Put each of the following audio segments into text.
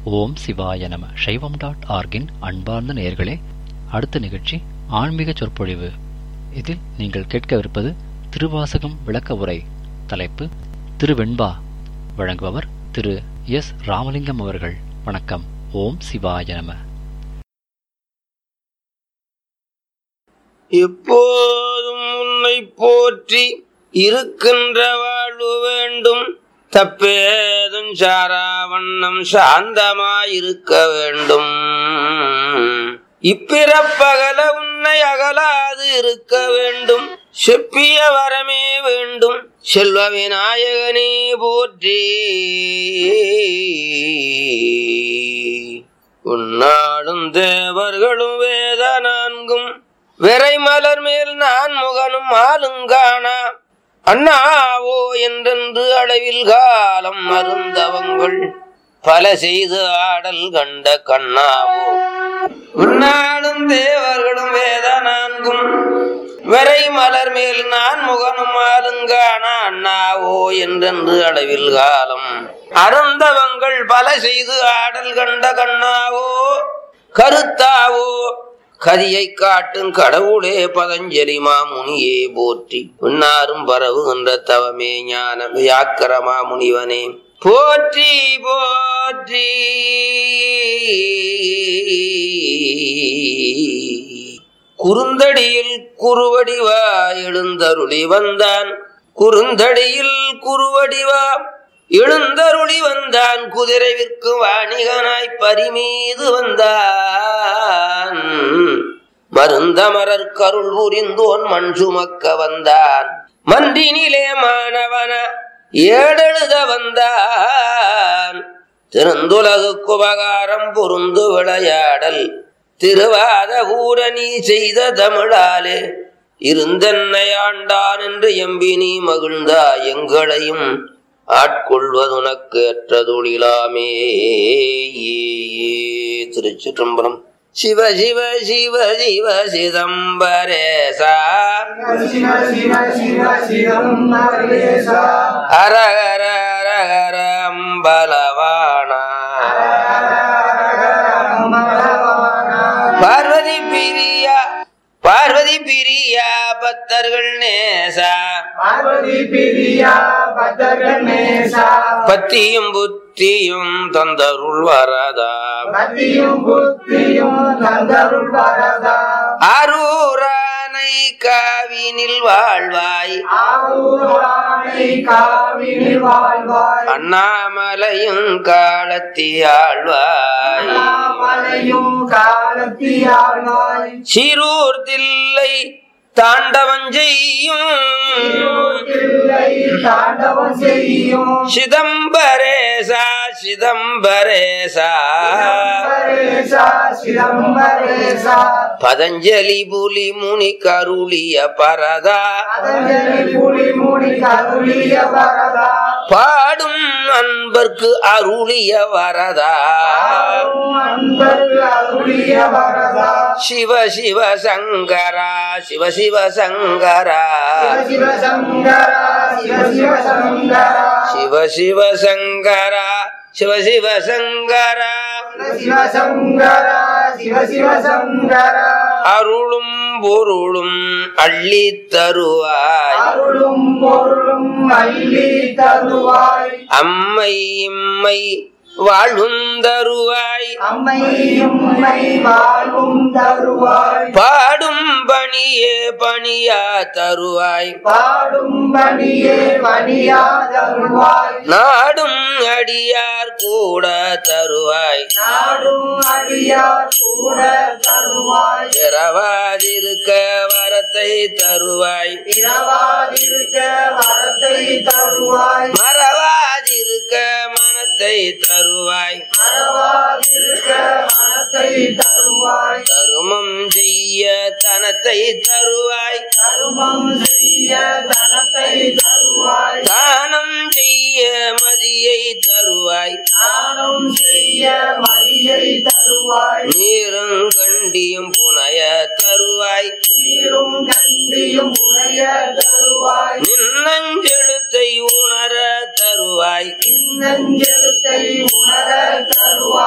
ஓம் சிவாய நம சைவம் டாட் ஆர்கின் அன்பார்ந்த நேயர்களே அடுத்த நிகழ்ச்சி ஆன்மீக சொற்பொழிவு இதில் நீங்கள் கேட்கவிருப்பது திருவாசகம் விளக்க உரை தலைப்பு திருவெண்பா வழங்குபவர் திரு எஸ் ராமலிங்கம் அவர்கள் வணக்கம் ஓம் சிவாய நம எப்போதும் உன்னை போற்றி இருக்கின்ற வாழ்வு வேண்டும் தப்பேதும் சாரா வண்ணம் சாந்தமாயிருக்க வேண்டும் இப்பிறப்பகல உன்னை அகலாது இருக்க வேண்டும் செப்பிய வரமே வேண்டும் செல்வ விநாயகனே போற்றி உன்னாடும் தேவர்களும் வேத நான்கும் விரை மலர் மேல் நான் முகனும் ஆளுங்கானா அண்ணாவோ என்றென்று அளவில் காலம் அருந்தவங்கள் பல செய்து ஆடல் கண்ட கண்ணாவோ உன்னாடும் தேவர்களும் வேத நான்கும் விரை மலர் மேல் நான் முகனும் ஆளுங்கானா அண்ணாவோ என்றென்று அளவில் காலம் அருந்தவங்கள் பல செய்து ஆடல் கண்ட கண்ணாவோ கருத்தாவோ கதியை காட்டும் கடவுளே பதஞ்சலி மாமுனியே போற்றி உன்னாரும் பரவுகின்ற தவமே ஞான வியாக்கரமா முனிவனே போற்றி போற்றி குறுந்தடியில் குறுவடிவா எழுந்தருளி வந்தான் குறுந்தடியில் குறுவடிவா எழுந்தருளி வந்தான் குதிரை விற்கும் வாணிகனாய் பரிமீது வந்தான் மருந்தமரர் கருள் புரிந்தோன் மண் சுமக்க வந்தான் மன்றினிலே மாணவன ஏடெழுத வந்தான் திருந்துலகுக்கு உபகாரம் பொருந்து விளையாடல் திருவாத ஊரணி செய்த தமிழாலே இருந்தென்னை ஆண்டான் என்று எம்பி நீ மகிழ்ந்தா எங்களையும் ஆட்கொள்வதுனக்கு ஏற்ற தொழிலாமே திருச்சிற்றம்பலம் சிவ சிவ சிவ சிவ சிதம்பரேசா சிவ சிவ சிவ சிதம்பரேசா ஹரஹர ஹரஹர அம்பலவானா பார்வதி பிரியா பார்வதி பிரியா பத்தர்கள் நேசா பார்வதி பிரியா பத்தர்கள் நேசா பத்தியும் புத்தியும் தந்தருள் வரதா பத்தியும் புத்தியும் தந்தருள் வரதா அரூரானை காவினில் வாழ்வாய் ஆரூரானை காவினில் வாழ்வாய் அண்ணாமலையும் காலத்தியாழ்வாய் மலையும் காலத்தியாழ்வாய் சிரூர் தில்லை தாண்டவம் செய்யும் பிள்ளை தாண்டவம் செய்யும் சிதம்பரேசா சிதம்பரேசா சிதம்பரேசா சிதம்பரேசா பதஞ்சலி புலி முனி கருளிய பரதா பதஞ்சலி புலி முனி கருளிய வரதா பாடும் அன்பர்க்கு அருளிய வரதா அன்பருக்கு அருளிய வரதா சிவ சிவ சங்கரா சிவ சிவ சங்கரா சிவ சங்கரா சிவ சிவ சங்கரா சிவ சிவ சங்கரா சிவ சிவ சங்கரா சிவ சங்கரா சிவ சிவ சங்கரா அருளும் பொருளும் அள்ளி தருவாய் அருளும் பொருளும் அள்ளி தருவாய் அம்மை இம்மை வாழும் தருவாய் அம்மை உம்மை வாழும் தருவாய் பாடும் பணியே பணியா தருவாய் பாடும் பணியே பணியா தருவாய் நாடும் அடியார் கூட தருவாய் நாடும் அடியார் கூட தருவாய் பிறவாதிருக்க வரத்தை தருவாய் இரவாதிருக்க வரத்தை தருவாய் மறவாதிருக்க மனத்தை தருவாய் மறவாதிருக்க மனத்தை தருவாய் தருமம் செய்ய தனத்தை தருவாய் தருமம் செய்ய தனத்தை தருவாய் தானம் செய்ய மதியை தருவாய் தானம் செய்ய மதியை தருவாய் நீரும் கண்டியும் புனைய தருவாய் நீரும் கண்டியும் உடைய தருவாய் நின்னஞ்செழுத்தை உணர தருவாய் இன்னஞ்செழுத்தை உணர தருவாய்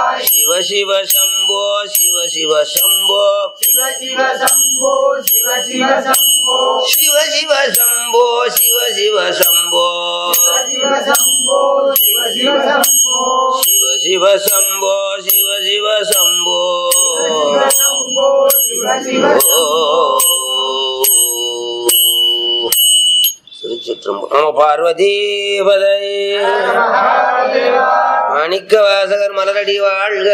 சிவ சிவ சம்போ சிவ சிவ சம்போ சிவ சிவ சம்போ சிவ சிவ சம்போ சிவ சிவ சம்போ சிவ சிவ சம்போ சிவ சிவ சம்போ சிவ சிவ சம்போ சிவ சிவ சம்போ சிவ சிவ சம்போ சிவ சம்போ சிவ சிவ திருச்சிற்றம்பலம் நம பார்வதீபதை மகாதேவா மாணிக்க வாசகர் மலரடி வாழ்க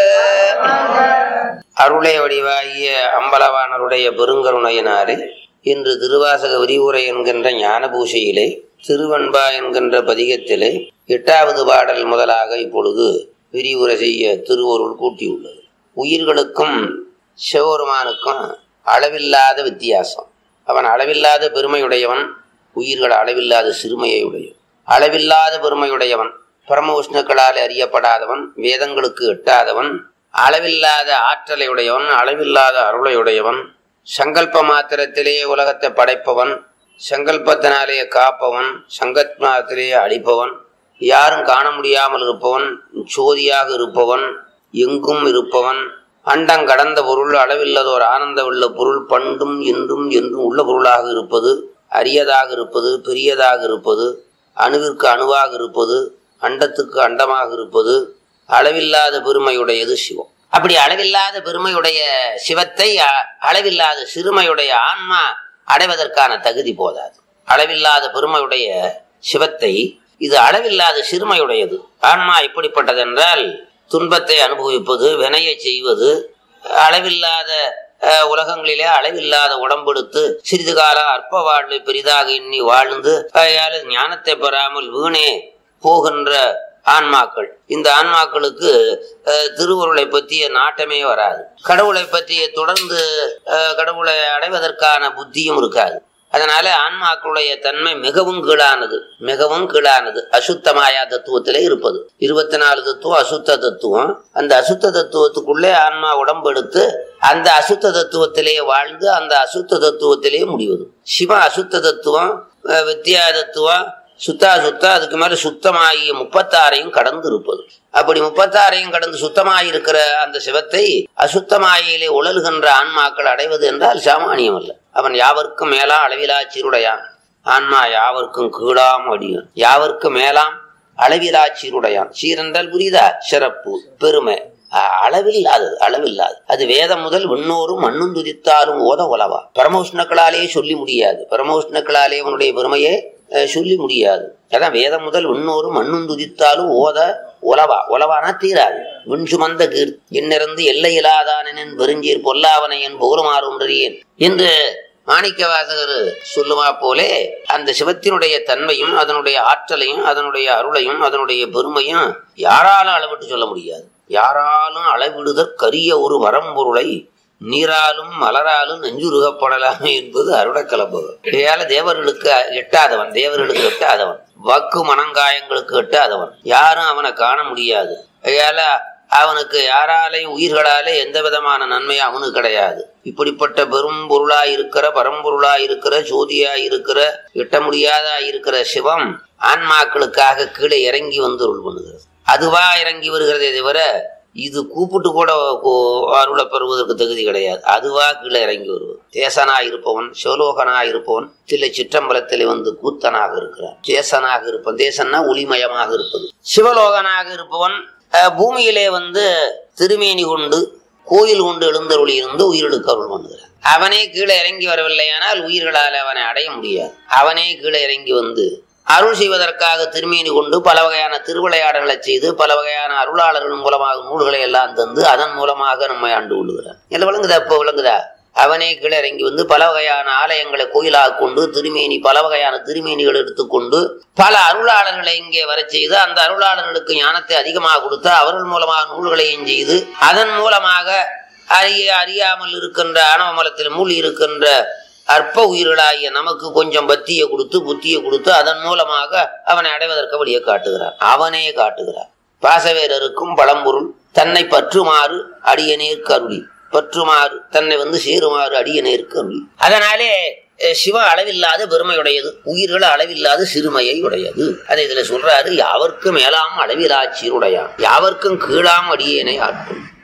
அருளை வடிவாகிய அம்பலவானருடைய பெருங்கருணையினாலே இன்று திருவாசக விரிவுரை என்கின்ற ஞான பூசையிலே திருவன்பா என்கின்ற பதிகத்திலே எட்டாவது பாடல் முதலாக இப்பொழுது விரிவுரை செய்ய திருவருள் கூட்டியுள்ளது உயிர்களுக்கும் சிவபெருமானுக்கும் அளவில்லாத வித்தியாசம் அவன் அளவில்லாத பெருமையுடையவன் உயிர்கள் அளவில்லாத சிறுமையை உடையவன் அளவில்லாத பெருமையுடையவன் பரம உஷ்ணுக்களால் அறியப்படாதவன் வேதங்களுக்கு எட்டாதவன் அளவில்லாத ஆற்றலை உடையவன் அளவில்லாத அருளை உடையவன் சங்கல்ப மாத்திரத்திலே உலகத்தை படைப்பவன் சங்கல்பத்தினாலே காப்பவன் சங்கத்மாத்திலேயே அழிப்பவன் யாரும் காண முடியாமல் இருப்பவன் சோதியாக இருப்பவன் எங்கும் இருப்பவன் அண்டம் கடந்த பொருள் அளவில்லதோர் ஆனந்த உள்ள பொருள் பண்டும் என்றும் என்றும் உள்ள பொருளாக இருப்பது அரியதாக இருப்பது பெரியதாக இருப்பது அணுவிற்கு அணுவாக இருப்பது அண்டத்துக்கு அண்டமாக இருப்பது அளவில்லாத பெருமையுடையது சிவம் அப்படி அளவில்லாத பெருமையுடைய சிவத்தை அ- அளவில்லாத சிறுமையுடைய ஆன்மா அடைவதற்கான தகுதி போதாது அளவில்லாத பெருமையுடைய சிவத்தை இது அளவில்லாத சிறுமையுடையது ஆன்மா எப்படிப்பட்டதென்றால் துன்பத்தை அனுபவிப்பது வினையை செய்வது அளவில்லாத அஹ், உலகங்களிலே அளவில்லாத உடம்பெடுத்து சிறிது காலம் அற்ப வாழ்வை பெரிதாக எண்ணி வாழ்ந்து அயால ஞானத்தை பெறாமல் வீணே போகின்ற ஆன்மாக்கள் இந்த ஆன்மாக்களுக்கு அஹ், திருவருளை பற்றிய நாட்டமே வராது கடவுளை பற்றிய தொடர்ந்து அஹ், கடவுளை அடைவதற்கான புத்தியும் இருக்காது அதனால ஆன்மாக்களுடைய தன்மை மிகவும் கீழானது மிகவும் கீழானது அசுத்த மாயா தத்துவத்திலே இருப்பது இருபத்தி நாலு தத்துவம் அசுத்த தத்துவம் அந்த அசுத்த தத்துவத்துக்குள்ளே ஆன்மா உடம்பெடுத்து அந்த அசுத்த தத்துவத்திலே வாழ்ந்து அந்த அசுத்த தத்துவத்திலே முடிவது சிவ அசுத்த தத்துவம் அஹ், வித்யா தத்துவம் சுத்தா சுத்தா அதுக்கு மேல சுத்தமாகிய முப்பத்தாறையும் கடந்து இருப்பது அப்படி முப்பத்தாறையும் கடந்து சுத்தமாயிருக்கிற அந்த சிவத்தை அசுத்தமாயிலே உழல்கின்ற ஆன்மாக்கள் அடைவது என்றால் சாமானியம் அல்ல அவன் யாவர்க்கும் மேலாம் அளவிலா சீருடையான் ஆன்மா யாவர்க்கும் கீழாம் அடியான் யாவர்க்கும் மேலாம் அளவிலா சீருடையான் சீரென்றால் புரியுதா சிறப்பு பெருமை அ- அளவில்லாதது அளவில்லாது அது வேதம் முதல் விண்ணோரும் மண்ணும் துதித்தாலும் ஓத உலவா பரமோஷ்ணக்களாலே சொல்லி முடியாது பரமோஷ்ணக்களாலே அவனுடைய பெருமையே அஹ், சொல்லி முடியாது அதான் வேதம் முதல் விண்ணோரும் மண்ணும் துதித்தாலும் ஓத உலவா உலவானா தீராது விண் சுமந்த கீர் எண்ணிறந்து எல்லையிலாதானன் பெருஞ்சீர் பொல்லாவனை என் போருமாறுன்றறியேன் என்று மாணிக்க வாசகர் சொல்லுமா போலே அந்த சிவத்தினுடைய தன்மையும் அதனுடைய ஆற்றலையும் அதனுடைய அருளையும் அதனுடைய பெருமையும் யாராலும் அளவிட்டு சொல்ல முடியாது யாராலும் அளவிடுதற்கரிய ஒரு வரம்பொருளை நீராலும் மலராலும் நெஞ்சுருகப்படலாமே என்பது அருடக்கலம்பகம் இதையால தேவர்களுக்கு எட்டாதவன் தேவர்களுக்கு எட்டாதவன் வாக்கு மனங்காயங்களுக்கு எட்டாதவன் யாரும் அவனை காண முடியாது இதையால அவனுக்கு யாராலையும் உயிர்களாலே எந்த விதமான நன்மையும் அவனுக்கு கிடையாது இப்படிப்பட்ட பெரும் பொருளாய் இருக்கிற பரம்பொருளாய் இருக்கிற ஜோதியாய் இருக்கிற எட்ட முடியாதா இருக்கிற சிவம் ஆன்மாக்களுக்காக கீழே இறங்கி வந்து அருள் பண்ணுகிறது அதுவா இறங்கி வருகிறதே தவிர இது கூப்பிட்டு கூட கோ- அருளை பெறுவதற்கு தகுதி கிடையாது அதுவா கீழே இறங்கி வருவது தேசனா இருப்பவன் சிவலோகனா இருப்பவன் தில்லை சிற்றம்பலத்திலே வந்து கூத்தனாக இருக்கிறான் தேசனாக இருப்பவன் தேசன்னா ஒளிமயமாக இருப்பது சிவலோகனாக இருப்பவன் அஹ், பூமியிலே வந்து திருமேனி கொண்டு கோயில் கொண்டு எழுந்தருளி இருந்து உயிர்களுக்கு அருள் பண்ணுகிறான் அவனே கீழே இறங்கி வரவில்லையானால் உயிர்களால் அவனை அடைய முடியாது அவனே கீழே இறங்கி வந்து அருள் செய்வதற்காக திருமேனி கொண்டு பல வகையான திருவிளையாடல்களை செய்து பல வகையான அருளாளர்கள் மூலமாக நூல்களை எல்லாம் தந்து அதன் மூலமாக நம்மை ஆண்டு கொள்ளுகிறான் இல்லை விளங்குதா இப்போ விளங்குதா அவனே கீழே இறங்கி வந்து பல வகையான ஆலயங்களை கோயிலாக கொண்டு திருமேனி பல வகையான திருமேனிகள் எடுத்துக்கொண்டு பல அருளாளர்களை இங்கே வரச் செய்து அந்த அருளாளர்களுக்கு ஞானத்தை அதிகமாக கொடுத்து அவர்கள் மூலமாக நூல்களையும் செய்து அதன் மூலமாக அறிய அறியாமல் இருக்கின்ற ஆணவ மலத்தில் மூழ்கி இருக்கின்ற அற்ப உயிர்களாகிய நமக்கு கொஞ்சம் பத்தியை கொடுத்து புத்தியை கொடுத்து அதன் மூலமாக அவனை அடைவதற்கு வழியை காட்டுகிறான் அவனே காட்டுகிறான் பாசவேரருக்கும் பழம்பொருள் தன்னை பற்றுமாறு அடியனேற்கு அருளி பற்றுமாறு தன்னை வந்து சேருமாறு அடியனேற்கு அருளி அதனாலே அஹ், சிவம் அளவில்லாத பெருமையுடையது உயிர்கள் அளவில்லாத சிறுமையை உடையது அதை இதுல சொல்றாரு யாவர்க்கும் மேலாம் அளவிலா சீருடையான் யாவர்க்கும் கீழாம் அடியேனை ஆட்டும்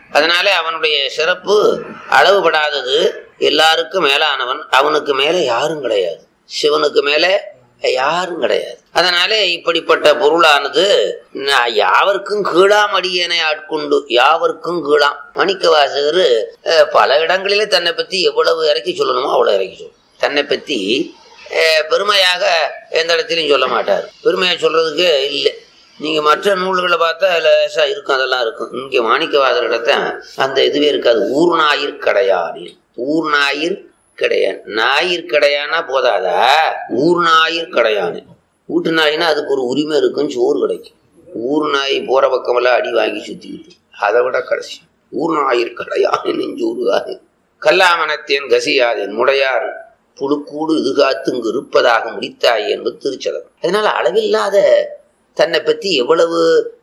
அதனாலே அவனுடைய சிறப்பு அளவுபடாதது எல்லாருக்கும் மேலானவன் அவனுக்கு மேலே யாரும் கிடையாது சிவனுக்கு மேலே யாரும் கிடையாது அதனாலே இப்படிப்பட்ட பொருளானது நான் யாவருக்கும் கீழாம் அடியனை ஆட்கொண்டு யாவருக்கும் கீழாம் மாணிக்க வாசகர் அஹ், பல இடங்களிலே தன்னை பத்தி எவ்வளவு இறக்கி சொல்லணுமோ அவ்வளவு இறக்கி சொல்லும் தன்னை பத்தி அஹ், பெருமையாக எந்த இடத்துலையும் சொல்ல மாட்டார் பெருமையாக சொல்றதுக்கு இல்லை நீங்க மற்ற நூல்களை பார்த்தா லேசா இருக்கும் அதெல்லாம் இருக்கும் இங்க மாணிக்கவாதர் இடத்த அந்த இதுவே இருக்காது ஊர் ஞாயிற் கடையானி ஊர் ஞாயிற் கிடையான் ஞாயிற் கடையானா போதாதா ஊர் ஞாயிற் கடையானு வீட்டு நாயினா அதுக்கு ஒரு உரிமை இருக்கும் சோறு கிடைக்கும் ஊர் நாய் போற பக்கமெல்லாம் அடி வாங்கி சுத்திக்கிட்டு அதை விட கடைசி ஊர் ஞாயிற் கடையானு நெஞ்சூறுகாது கல்லாமனத்தேன் கசியாதேன் முடையார் புழுக்கூடு இதுகாத்துங்கு இருப்பதாக முடித்தாய் என்பது திருச்சலம் அதனால அளவில்லாத தன்னை பத்தி எவ்வளவு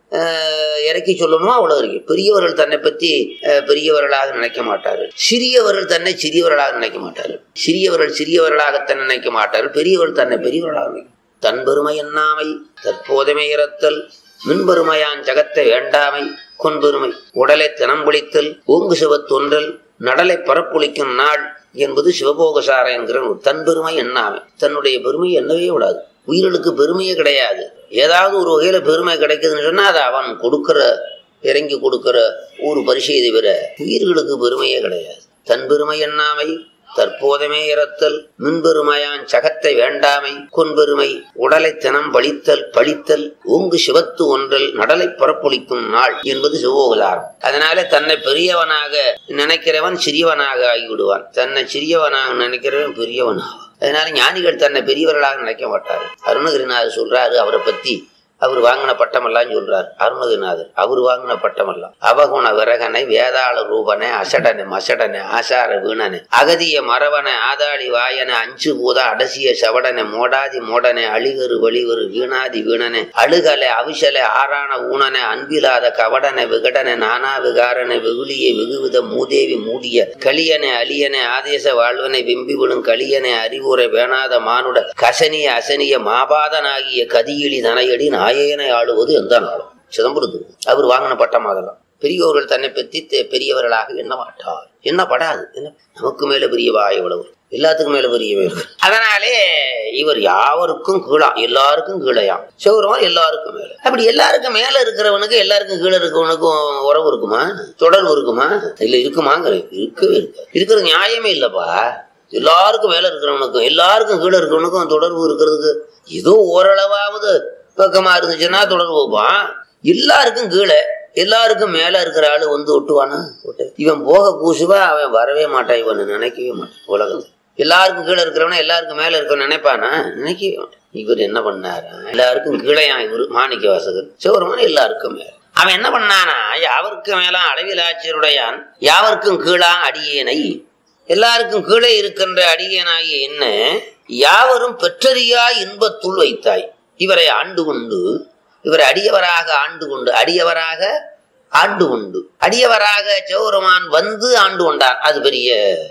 அஹ், இறக்கி சொல்லணுமோ அவ்வளவு இருக்கு பெரியவர்கள் தன்னை பத்தி அஹ், பெரியவர்களாக நினைக்க மாட்டார்கள் சிறியவர்கள் தன்னை சிறியவர்களாக நினைக்க மாட்டார்கள் சிறியவர்கள் சிறியவர்களாக தன்னை நினைக்க மாட்டார்கள் பெரியவர்கள் தன்னை பெரியவர்களாக நினைக்க தன் பெருமை எண்ணாமை தற்போதமே இறத்தல் மின்பெருமையான் ஜகத்தை வேண்டாமை கொன்பெருமை உடலை தினம்பொழித்தல் ஓங்கு சிவத்தொன்றல் நடலை பரப்புளிக்கும் நாள் என்பது சிவபோகசார என்கிற நூல். தன் பெருமை எண்ணாமை தன்னுடைய பெருமையை எண்ணவே விடாது உயிர்களுக்கு பெருமையே கிடையாது ஏதாவது ஒரு வகையில பெருமை கிடைக்குதுன்னு சொன்னா அது அவன் கொடுக்கிற இறங்கி கொடுக்கிற ஒரு பரிசை தவிர உயிர்களுக்கு பெருமையே கிடையாது தன் பெருமை எண்ணாமை தற்போதமே இறத்தல் மின்பெருமையான் சகத்தை வேண்டாமை கொன்பெருமை உடலை தினம் பழித்தல் பழித்தல் ஓங்கு சிவத்து ஒன்றல் நடலை பரப்பொழிக்கும் நாள் என்பது சிவோகலாரம் அதனால தன்னை பெரியவனாக நினைக்கிறவன் சிறியவனாக ஆகிவிடுவான் தன்னை சிறியவனாக நினைக்கிறவன் பெரியவனாக அதனால ஞானிகள் தன்னை பெரியவர்களாக நினைக்க மாட்டார் அருணகிரிநாதர் சொல்றாரு அவரை பத்தி அவர் வாங்கின பட்டமெல்லாம் சொல்றார் அருணகிரிநாதர் அவர் வாங்கின பட்டமெல்லாம் அவகுண விரகனை வேதாள ரூபனை அசடனை மசடனை ஆசார வீணனை அகதிய மரவனை ஆதாளி வாயனை அஞ்சு பூத அடசிய சவடனை மோடாதி மோடனை அழிகரு வழிவரு வீணாதி வீணனை அழுகலை அவிசலை ஆறான ஊனனை அன்பிலாத கவடனை விகடனை நானா விகாரனை வெகுளியை வெகுவித மூதேவி மூடிய களியனை அலியனை ஆதேச வாழ்வனை வெம்பி விடும் களியனை அறிவுரை வேணாத மானுட கசனிய அசனிய மாபாதனாகிய கதியிலி தனையடி நாயேனை ஆளுவது எந்த நாளும் சிதம்பரத்துக்கு அவர் வாங்கின பட்டம் அதெல்லாம் பெரியவர்கள் தன்னை பற்றி தெ- பெரியவர்களாக எண்ண மாட்டார் எண்ணப்படாது என்ன நமக்கு மேல பெரியவா எவ்வளவு எல்லாத்துக்கும் மேல பெரியவே இருக்கு அதனாலே இவர் யாவருக்கும் கீழாம் எல்லாருக்கும் கீழையாம் சிவருமான் எல்லாருக்கும் மேல அப்படி எல்லாருக்கும் மேல இருக்கிறவனுக்கு எல்லாருக்கும் கீழே இருக்கிறவனுக்கும் உறவு இருக்குமா தொடர்பு இருக்குமா இல்ல இருக்குமாங்கிற இருக்கவே இருக்கு இருக்கிற நியாயமே இல்லப்பா எல்லாருக்கும் மேல இருக்கிறவனுக்கும் எல்லாருக்கும் கீழே இருக்கிறவனுக்கும் தொடர்பு இருக்கிறதுக்கு ஏதோ ஓரளவாவது பக்கமா இருந்துச்சுன்னா தொடர்பு வைப்பான் எல்லாருக்கும் கீழே எல்லாருக்கும் மேல இருக்கிற ஆளு வந்து ஒட்டுவானா ஒட்டு. இவன் போக கூசுவா அவன் வரவே மாட்டான் இவன் நினைக்கவே மாட்டான் உலகத்துல எல்லாருக்கும் கீழே இருக்கிறவன எல்லாருக்கும் மேல இருக்கவன் நினைப்பானா நினைக்கவே மாட்டான் இவர் என்ன பண்ணாரா எல்லாருக்கும் கீழையா இவர் மாணிக்க வாசகர் சிவருமான எல்லாருக்கும் மேல அவன் என்ன பண்ணானா யாவருக்கும் மேலாம் அளவில் ஆட்சியருடையான் யாவருக்கும் கீழா அடியேனை எல்லாருக்கும் கீழே இருக்கின்ற அடியேனாகிய என்ன யாவரும் பெற்றறியா இன்பத்துள் வைத்தாய் இவரை ஆண்டு கொண்டு இவரை அடியவராக ஆண்டு கொண்டு அடியவராக ஆண்டு கொண்டு அடியவராக சிவபெருமான் வந்து ஆண்டு கொண்டான் அது பெரிய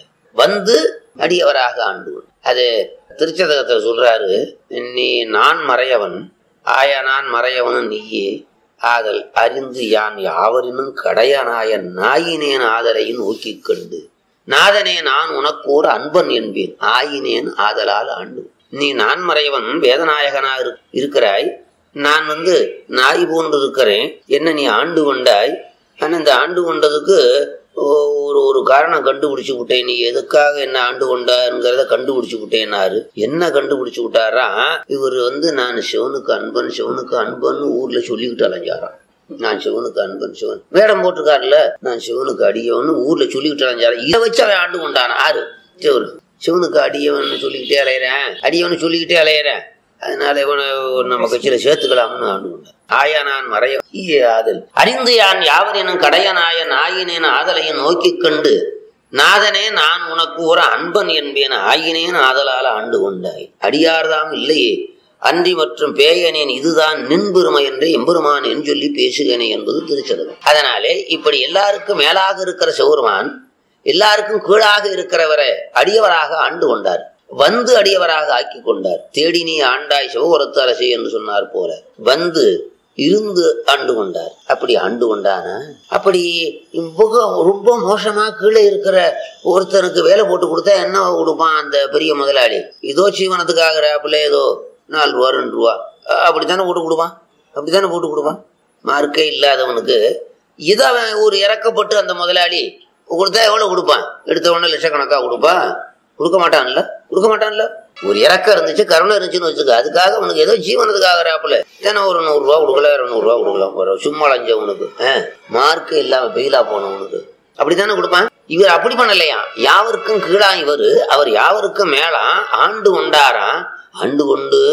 வந்து அடியவராக ஆண்டு கொண்டு அது திருச்சதகத்தில் சொல்றாரு நீ நான் மறையவன் ஆய நான் மறையவனும் நீயே ஆதல் அறிந்து யான் யாவரினும் கடையனாய நாயினேன் ஆதலையும் நோக்கிக் கண்டு நாதனே நான் உனக்கோர் அன்பன் என்பேன் ஆயினேன் ஆதலால் ஆண்டு நீ நான் மறையவன் வேதநாயகனாக இரு- இருக்கிறாய் நான் வந்து நாய் போன்று இருக்கிறேன் என்ன நீ ஆண்டு கொண்டாய் ஆனா இந்த ஆண்டு கொண்டதுக்கு ஒ- ஒரு ஒரு காரணம் கண்டுபிடிச்சு விட்டேன் நீ எதுக்காக என்ன ஆண்டு கொண்டாங்கிறத கண்டுபிடிச்சு விட்டேன்னாரு என்ன கண்டுபிடிச்சு விட்டாரா இவர் வந்து நான் சிவனுக்கு அன்பன் சிவனுக்கு அன்பன் ஊர்ல சொல்லிக்கிட்டு அலைஞ்சாராம் நான் சிவனுக்கு அன்பன் சிவன் வேடம் போட்டிருக்காருல்ல நான் சிவனுக்கு அடியவன் ஊர்ல சொல்லிக்கிட்டு அலைஞ்சாரா இதை வச்சு அவன் ஆண்டு கொண்டான் ஆறு சிவன் சிவனுக்கு அடியவன் சொல்லிக்கிட்டே அலையிறேன் அடியவன் சொல்லிக்கிட்டே அலையிறேன் அதனால இவனை நம்ம கட்சியில சேர்த்துக்கலாம்னு ஆண்டு கொண்டான் ஆயா நான் மறைய ஈய ஆதல் அறிந்து யான் யாவரெனும் கடையனாய நாயினேன் ஆதலையும் நோக்கிக் கண்டு நாதனே நான் உனக்கு ஒரு அன்பன் என்பேன் ஆயினேன் ஆதலால் ஆண்டு கொண்டாய் அடியார்தாம் இல்லையே அன்றி மற்றும் பேயனேன் இதுதான் நின்பெருமை என்று எம்பெருமான் என்று சொல்லி பேசுகிறேனே என்பது திருச்சதகம் அதனாலே இப்படி எல்லாருக்கும் மேலாக இருக்கிற சிவருமான் எல்லாருக்கும் கீழாக இருக்கிறவரை அடியவராக ஆண்டு கொண்டார் வந்து அடியவராக ஆக்கி கொண்டார் தேடி நீ ஆண்டாய் சிவபுரத்து அரசே என்று சொன்னார் போல வந்து இருந்து ஆண்டு கொண்டார் அப்படி ஆண்டு கொண்டானா அப்படி மிக ரொம்ப மோசமா கீழே இருக்கிற ஒருத்தனுக்கு வேலை போட்டு கொடுத்தா என்ன கொடுப்பான் அந்த பெரிய முதலாளி ஏதோ சீவனத்துக்காகிறாப்புல ஏதோ நாலு ரூபா ரெண்டு ரூபா அஹ் அப்படித்தானே போட்டு கொடுப்பான் அப்படித்தானே போட்டு கொடுப்பான் மார்க்கே இல்லாதவனுக்கு இதை அவன் ஒரு இறக்கப்பட்டு அந்த முதலாளி கொடுத்தா எவ்வளவு கொடுப்பான் எடுத்த உடனே லட்சக்கணக்கா கொடுப்பான் கொடுக்க மாட்டான்ல கொடுக்க மாட்டான்ல ஒரு இறக்கம் இருந்துச்சு கருணை இருந்துச்சுன்னு வச்சுக்க அதுக்காக உனக்கு ஏதோ ஜீவனத்துக்காக தினம் ஒரு நூறுரூவா கொடுக்கல இரநூறுவா கொடுக்கலாம் போற சும்மா லஞ்சவனுக்கு மார்க்கு இல்லாம பெயிலா போனவனுக்கு அப்படித்தானே கொடுப்பான் இவர் அப்படி பண்ணலையா யாவருக்கும் கீழா இவர் அவர் யாவருக்கும் மேலா ஆண்டு கொண்டாராம் ஆண்டு கொண்டு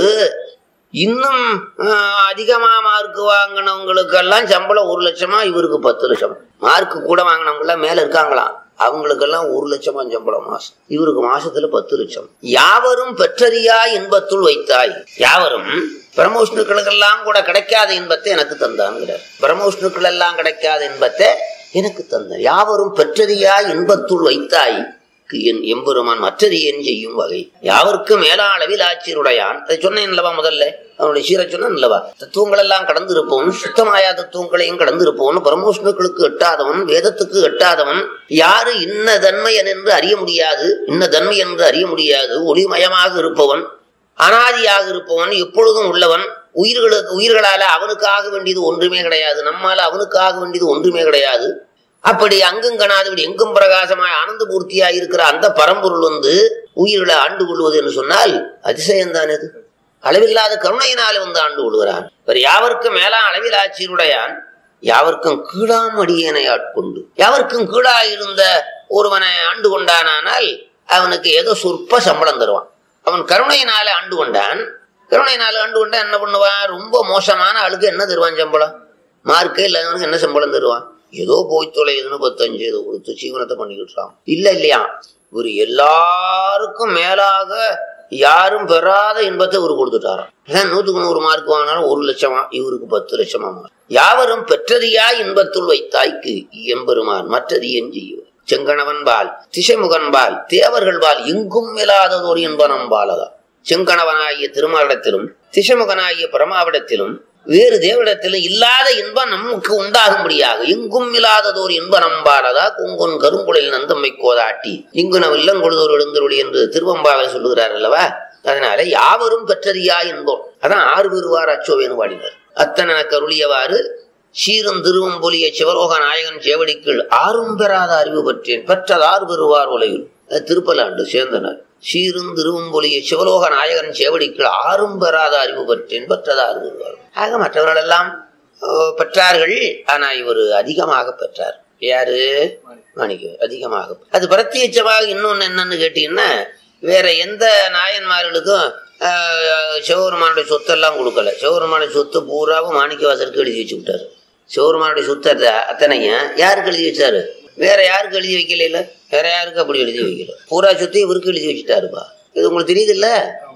இன்னும் ஆஹ், அதிகமா மார்க் வாங்கினவங்களுக்கெல்லாம் சம்பளம் ஒரு லட்சமா இவருக்கு பத்து லட்சம் மார்க் கூட வாங்கினவங்க எல்லாம் மேல இருக்காங்களாம் அவங்களுக்கெல்லாம் ஒரு லட்சமா சம்பளம் மாசம் இவருக்கு மாசத்துல பத்து லட்சம் யாவரும் பெற்றறியா இன்பத்துள் வைத்தாய் யாவரும் பிரம்மோஷ்ணுக்களுக்கெல்லாம் கூட கிடைக்காத இன்பத்தை எனக்கு தந்தான்கிறார் பிரம்மோஷ்ணுக்கள் எல்லாம் கிடைக்காத இன்பத்தை எனக்கு தந்தார் யாவரும் பெற்றறியா இன்பத்துள் வைத்தாய் என் எம்பெருமான் மற்றது ஏன் செய்யும் வகை யாவருக்கும் மேலா அளவில் ஆட்சியருடையான் அதை சொன்னேன் அல்லவா முதல்ல அவனுடைய சீர சொன்னான் அல்லவா தத்துவங்கள் எல்லாம் கடந்து இருப்பவன் சுத்தமாயா தத்துவங்களையும் கடந்து இருப்பவன் பரமோஷ்ணுக்களுக்கு எட்டாதவன் வேதத்துக்கு எட்டாதவன் யாரு இன்ன தன்மையன் என்று அறிய முடியாது இன்ன தன்மை என்று அறிய முடியாது ஒளிமயமாக இருப்பவன் அனாதியாக இருப்பவன் எப்பொழுதும் உள்ளவன் உயிர்களுக்கு உயிர்களால அவனுக்காக வேண்டியது ஒன்றுமே கிடையாது நம்மால அவனுக்காக வேண்டியது ஒன்றுமே கிடையாது அப்படி அங்கும் கணாதபடி எங்கும் பிரகாசமாய் ஆனந்த பூர்த்தியாய் இருக்கிற அந்த பரம்பொருள் வந்து உயிர்களை ஆண்டு கொள்வது என்று சொன்னால் அதிசயம்தான் அது அளவில்லாத கருணையினாலே வந்து ஆண்டு கொள்கிறான் வேறு யாவருக்கும் மேலா அளவில் ஆட்சியுடையான் யாவருக்கும் கீழாம் அடியனை ஆட்கொண்டு யாவருக்கும் கீழா இருந்த ஒருவனை ஆண்டு கொண்டானால் அவனுக்கு ஏதோ சொற்ப சம்பளம் தருவான் அவன் கருணையினாலே ஆண்டு கொண்டான் கருணையினால ஆண்டு கொண்டா என்ன பண்ணுவான் ரொம்ப மோசமான ஆளுக்கு என்ன தருவான் சம்பளம் மார்க்கே இல்லாதவனுக்கு என்ன சம்பளம் தருவான் ஏதோ போய் தொலையுதுன்னு பத்தஞ்சு ஏதோ கொடுத்து ஜீவனத்தை பண்ணிக்கிட்டான் இல்ல இல்லையா இவர் எல்லாருக்கும் மேலாக யாரும் பெறாத இன்பத்தை இவர் கொடுத்துட்டாராம் அதான் நூத்துக்கு நூறு மார்க் வாங்கினாலும் ஒரு லட்சமா இவருக்கு பத்து லட்சமா மாறும். யாவரும் பெற்றதியா இன்பத்துள் வைத்தாய்க்கு எம்பெருமான் மற்றது என் செய்யும் செங்கணவன் பால் திசைமுகன் பால் தேவர்கள் பால் எங்கும் இல்லாததோர் இன்பனம் பாலதா செங்கணவனாகிய திருமாலிடத்திலும் திசைமுகனாகிய பரமாவிடத்திலும் வேறு தேவரிடத்திலும் இல்லாத இன்பம் நமக்கு உண்டாகும்படியாக எங்கும் இல்லாததோர் இன்ப நம்பாலதா குங்குன் கருங்குழலில் நந்தம்மை கோதாட்டி இங்குன வில்லங்கொழுதோர் எழுந்தருளி என்று திருவம்பாவில் சொல்லுகிறார் அல்லவா அதனால யாவரும் பெற்றறியா இன்பம் அதான் ஆறு பெறுவார் அச்சோவேனு பாடினார் அத்தனை கருளியவாறு சீரும் திருவும் பொலிய சிவலோக நாயகன் சேவடிக்குள் ஆறும் பெறாத அறிவு பெற்றேன் பெற்றதார் பெறுவார் உலகில் அது திருப்பலாண்டு சேர்ந்தனர் சீரும் திருவும் பொலிய சிவலோக நாயகன் சேவடிக்குள் ஆறும் பெறாத அறிவு பெற்றேன் பெற்றதார் பெறுவார் ஆக மற்றவர்கள் எல்லாம் அஹ், பெற்றார்கள் ஆனா இவர் அதிகமாக பெற்றார் யாரு மாணிக்க அதிகமாக அது பிரத்யட்சமாக இன்னொன்னு என்னன்னு கேட்டீங்கன்னா வேற எந்த நாயன்மார்களுக்கும் ஆஹ், சிவபெருமானுடைய சொத்தெல்லாம் கொடுக்கல சிவபெருமானுடைய சொத்து பூராவும் மாணிக்கவாசருக்கு எழுதி வச்சு விட்டாரு சிவபெருமானுடைய சொத்து அத்த- அத்தனையும் யாருக்கு எழுதி வச்சாரு வேற யாருக்கு எழுதி வைக்கல வேற யாருக்கு அப்படி எழுதி வைக்கல பூரா சொத்தையும் இவருக்கு எழுதி வச்சுட்டாருப்பா இது உங்களுக்கு தெரியுது இல்ல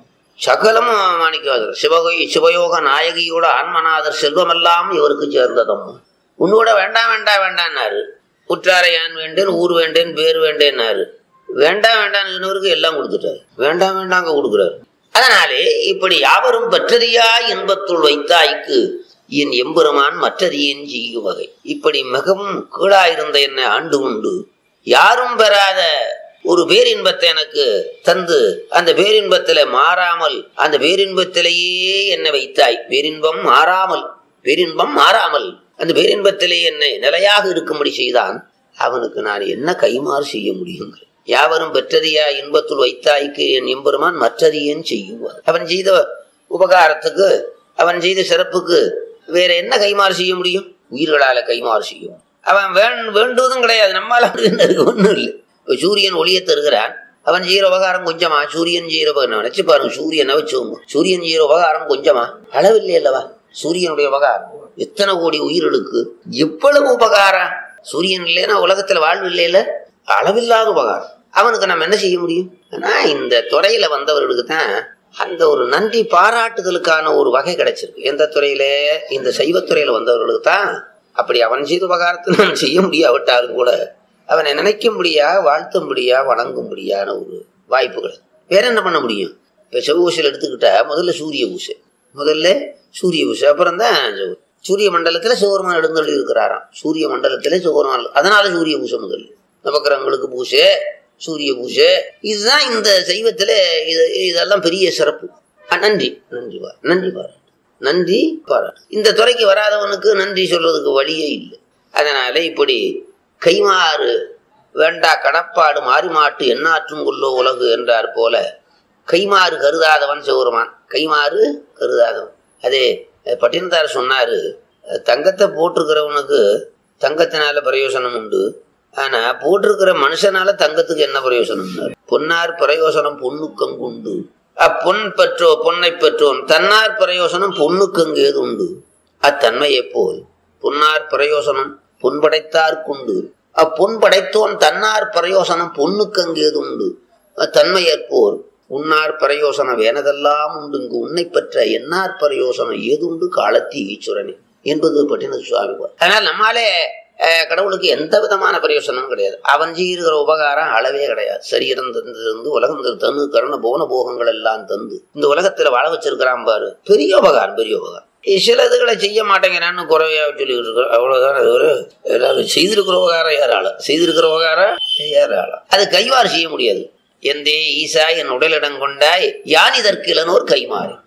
சகலமும் மாணிக்கவாசர் சிவகை சிவயோக நாயகியோட ஆன்மநாதர் செல்வமெல்லாம் இவருக்கு சேர்ந்ததம் உன்னோட வேண்டாம் வேண்டாம் வேண்டாம்னாரு உற்றாரை யான் வேண்டேன் ஊர் வேண்டேன் பேர் வேண்டேன்னாரு வேண்டாம் வேண்டாம் சொன்னவருக்கு எல்லாம் கொடுத்துட்டாரு வேண்டாம் வேண்டாங்க கொடுக்குறாரு அதனாலே இப்படி யாவரும் பற்றறியா இன்பத்துள் வைத்தாய்க்கு என் எம்பெருமான் மற்றறியேன் செய்யும் வகை இப்படி மிகவும் கீழாயிருந்த என்னை ஆண்டு உண்டு யாரும் பெறாத ஒரு பேரின்பத்தை எனக்கு தந்து அந்த பேரின்பத்தில மாறாமல் அந்த பேரின்பத்திலேயே என்னை வைத்தாய் பேரின்பம் மாறாமல் பேரின்பம் மாறாமல் அந்த பேரின்பத்திலே என்னை நிலையாக இருக்கும்படி செய்தான் அவனுக்கு நான் என்ன கைமாறு செய்ய முடியுங்க யாவரும் பெற்றதியா இன்பத்துள் வைத்தாய்க்கு என் எம்பெருமான் மற்றதியேன் செய்யுவார் அவன் செய்த உபகாரத்துக்கு அவன் செய்த சிறப்புக்கு வேற என்ன கைமாறு செய்ய முடியும் உயிர்களால கைமாறு செய்யும் அவன் வேண் வேண்டுவதும் கிடையாது நம்மால ஒன்றும் இல்லை இப்ப சூரியன் ஒளியை தருகிறான் அவன் செய்யற உபகாரம் கொஞ்சமா சூரியன் செய்யற உபகாரம் நினைச்சு பாருங்க சூரியனை வச்சுக்கோங்க சூரியன் செய்யற உபகாரம் கொஞ்சமா அளவில்லை அல்லவா சூரியனுடைய உபகாரம் எத்தனை கோடி உயிர்களுக்கு எவ்வளவு உபகாரம் சூரியன் இல்லைன்னா உலகத்துல வாழ்வு இல்லையில அளவில்லாத உபகாரம் அவனுக்கு நம்ம என்ன செய்ய முடியும் ஆனா இந்த துறையில வந்தவர்களுக்கு தான் அந்த ஒரு நன்றி பாராட்டுதலுக்கான ஒரு வகை கிடைச்சிருக்கு எந்த துறையில இந்த சைவத்துறையில வந்தவர்களுக்கு தான் அப்படி அவன் செய்த உபகாரத்தை நான் செய்ய முடியாவிட்டாலும் கூட அவனை நினைக்கும்படியா வாழ்த்தும்படியா வணங்கும்படியான ஒரு வாய்ப்புகள் வேற என்ன பண்ண முடியும் இப்ப செவ்வூசல் எடுத்துக்கிட்டா முதல்ல சூரிய பூசை முதல்ல சூரிய பூசை அப்புறம் தான் சூரிய மண்டலத்துல சிவபெருமான் எழுந்தருளி இருக்கிறாராம் சூரிய மண்டலத்திலே சிவபெருமான் அதனால சூரிய பூசை முதல் நவக்கிரகங்களுக்கு பூசை சூரிய பூசை இதுதான் இந்த சைவத்துல இது இதெல்லாம் பெரிய சிறப்பு அஹ் நன்றி நன்றி பாரு நன்றி பாரு நன்றி பாராட்டு இந்த துறைக்கு வராதவனுக்கு நன்றி சொல்றதுக்கு வழியே இல்லை அதனால இப்படி கைமாறு வேண்டா கடப்பாடு மாறி மாட்டு எண்ணாற்றும் கொல்லோ உலகு என்றார் போல கைமாறு கருதாதவன் சிவருமான் கைமாறு கருதாதவன் அதே அஹ், பட்டினத்தார் சொன்னாரு அஹ், தங்கத்தை போட்டிருக்கிறவனுக்கு தங்கத்தினால பிரயோசனம் உண்டு ஆனா போட்டிருக்கிற மனுஷனால தங்கத்துக்கு என்ன பிரயோசனம் பொன்னார் பிரயோசனம் பொண்ணுக்கங்கு உண்டு அப்பொன் பெற்றோ பொன்னை பெற்றோன் தன்னார் பிரயோசனம் பொண்ணுக்கங்கு ஏது உண்டு அத்தன்மையைப் போல் பொன்னார் பிரயோசனம் பொன் படைத்தார்க்குண்டு அப்பொன் படைத்தோன் தன்னார் பிரயோசனம் பொண்ணுக்கங்கு ஏது உண்டு அத்தன்மையற்போர் உன்னார் பிரயோசனம் வேனதெல்லாம் உண்டு இங்கு உன்னை பெற்ற என்னார் பிரயோசனம் ஏதுண்டு காலத்தி ஈஸ்வரனே என்பது பட்டின சுவாமி பார். அதனால் நம்மாலே அஹ், கடவுளுக்கு எந்த விதமான பிரயோசனமும் கிடையாது அவன் செய்கிற உபகாரம் அளவே கிடையாது சரீரம் தந்து உலகம் தந்து தனு கருண போன போகங்கள் எல்லாம் தந்து இந்த உலகத்துல வாழ வச்சிருக்கிறான் பாரு பெரிய உபகாரம் பெரிய உபகாரம் சில இதுகளை செய்ய மாட்டேங்கிறான்னு குறையா சொல்லிட்டு இருக்கிறோம் அவ்வளவுதான் அது ஒரு ஏதாவது செய்திருக்கிற உபகாரம் ஏறாளம் செய்திருக்கிற உபகாரம் ஏறாளம் அது கைவாறு செய்ய முடியாது எந்தே ஈசா என் உடலிடம் கொண்டாய் யான் இதற்கு இளனோர் கைமாறு